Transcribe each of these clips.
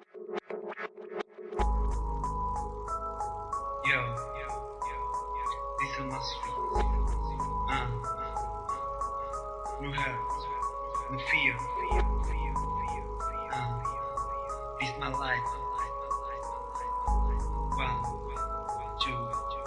Yo, this is my street. Uh, no hurt, no fear. Uh, this my life. One, two,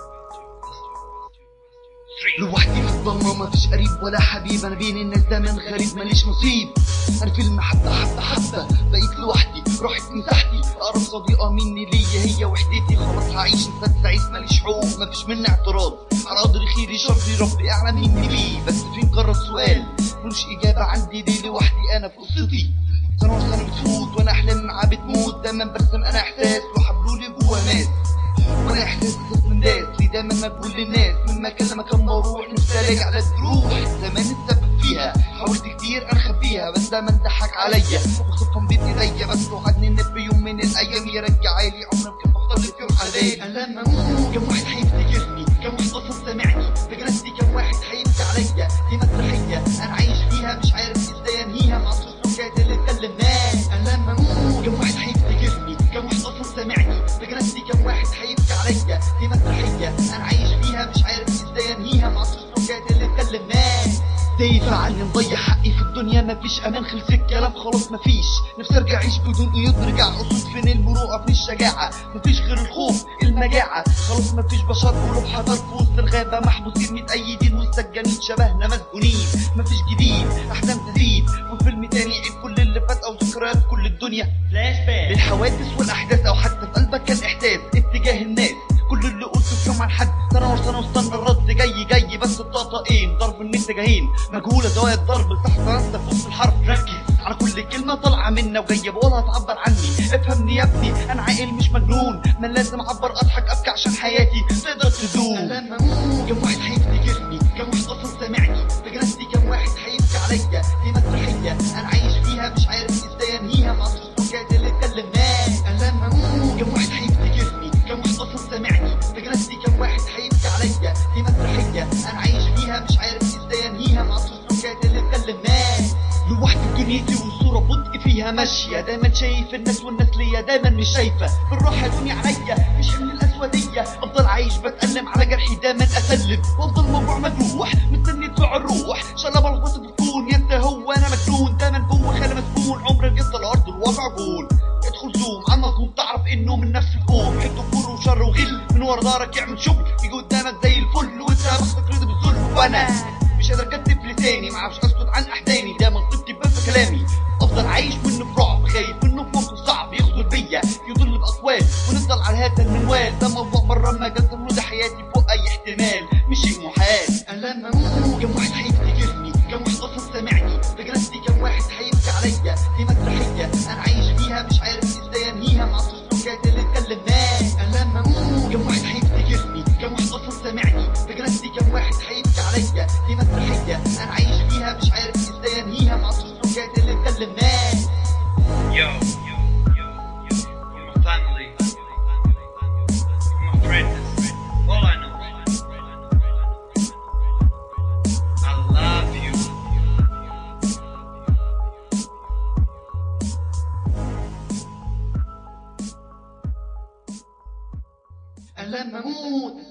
three. لوحدي في الضلمة مفيش قريب ولا حبيب انا بين الناس دايما غريب ماليش نصيب انا في المحبة حبة حبة بقيت لوحدي راحت مساحتي اقرب صديقة مني ليا هي وحدتي خلاص هعيش انسان سعيد ماليش حقوق مفيش مني اعتراض على قدر خيري شرطي ربي اعلم مني بيه بس في مجرد سؤال ملوش اجابة عندي ليه لوحدي انا في قصتي سنة وسنة بتفوت وانا احلام معاه بتموت دايما برسم انا احساس وحبلولي جوا ناس وانا احساس من ناس لي دايما مقبول للناس من مكان لمكان بروح نفسي الاقي على الجروح زمان السبب فيها حاولت كتير انا اخبيها بس دايما ضحك عليا وخصوصا بين ايديا بس وعدني ان في يوم من الايام يرجع لي عمري ما كان بختار في يوم على بالي انا لما اموت كم واحد هيفتكرني كم واحد اصلا سامعني بجلستي كم واحد هيبكي عليا دي مسرحيه انا عايش فيها مش عارف ازاي انهيها مع السلوكات اللي اتكلمناها انا لما اموت كم واحد هيفتكرني كم واحد اصلا سامعني بجلستي كم واحد هيبكي عليا دي مسرحيه انا عايش فيها مش عارف ازاي انهيها مع السلوكات اللي اتكلمناها ازاي فعلني نضيع حقي في الدنيا مفيش امان خلص الكلام خلاص مفيش نفسي ارجع اعيش بدون قيود نرجع اصول فين المروءه فين الشجاعه مفيش غير الخوف المجاعه خلاص مفيش بشر قلوب حضر في وسط الغابه محبوسين متأيدين والسجانين شبهنا مسجونين مفيش جديد احلام تزيد وفيلم تاني عيد كل اللي فات او ذكريات كل الدنيا فلاش باك للحوادث والاحداث او حتى في قلبك كان احساس اتجاه الناس كل اللي قلته في يوم عن حد سنة ورا سنة واستنى الرد جاي جاي بس الطاقتين ضرب من اتجاهين مجهولة زوايا الضرب تحت راسك في وسط الحرف ركز على كل كلمة طالعة منا وجاية بقولها تعبر عني افهمني يا ابني انا عاقل مش مجنون ما لازم اعبر اضحك ابكي عشان حياتي تقدر تدوم لما اموت كم واحد هيفتكرني كم واحد اصلا سامعني بجلستي كم واحد هيبكي عليا دي مسرحية انا عايش فيها مش عارف ازاي انهيها مع السلوكات اللي اتكلمناها انا لما اموت كم واحد هيفتكرني كم واحد اصلا سامعني بجلستي كم واحد هيبكي عليا دي مسرحية انا عايش فيها مش عارف ازاي انهيها مع السلوكات اللي اتكلمناها لوحدي دنيتي والصورة بطء فيها ماشية دايما شايف الناس والناس ليا دايما مش شايفة بالراحة دنيا عليا مش حمل الأسودية أفضل عايش بتألم على جرحي دايما أسلم وأفضل موضوع مجروح مستني طلوع الروح شلب الغوص بتكون يا هو أنا مجنون دايما جوه خالي مسجون عمري ما يفضل أرض الواقع جول ادخل زوم على المظلوم تعرف انه من نفس القوم حته كفر وشر وغل من ورا ظهرك يعمل شغل يجي قدامك زي الفل وانت بختك رضا بالذل وانا مش قادر اكتب لساني ما اعرفش اسكت عن احزاني دايما طبتي بس كلامي افضل عايش منه في رعب خايف منه في موقف صعب يخذل بيا يضل باقوال ونفضل على هذا المنوال ده موضوع بره المجال ده حياتي فوق اي احتمال مش شيء محال انا لما اموت كم واحد هيفتكرني كم واحد اصلا سامعني بجلستي كم واحد هيبكي عليا دي مسرحيه انا عايش فيها مش عارف ازاي انهيها مع السلوكات اللي اتكلمناها انا لما اموت كم واحد هيفتكرني كم واحد اصلا سامعني بجلستي كم واحد هيبكي عليا دي مسرحيه انا عايش فيها مش عارف ازاي انهيها مع السلوكات اللي اتكلمناها Yo, for my family, for my friends, all I know, I love you. انا لما اموت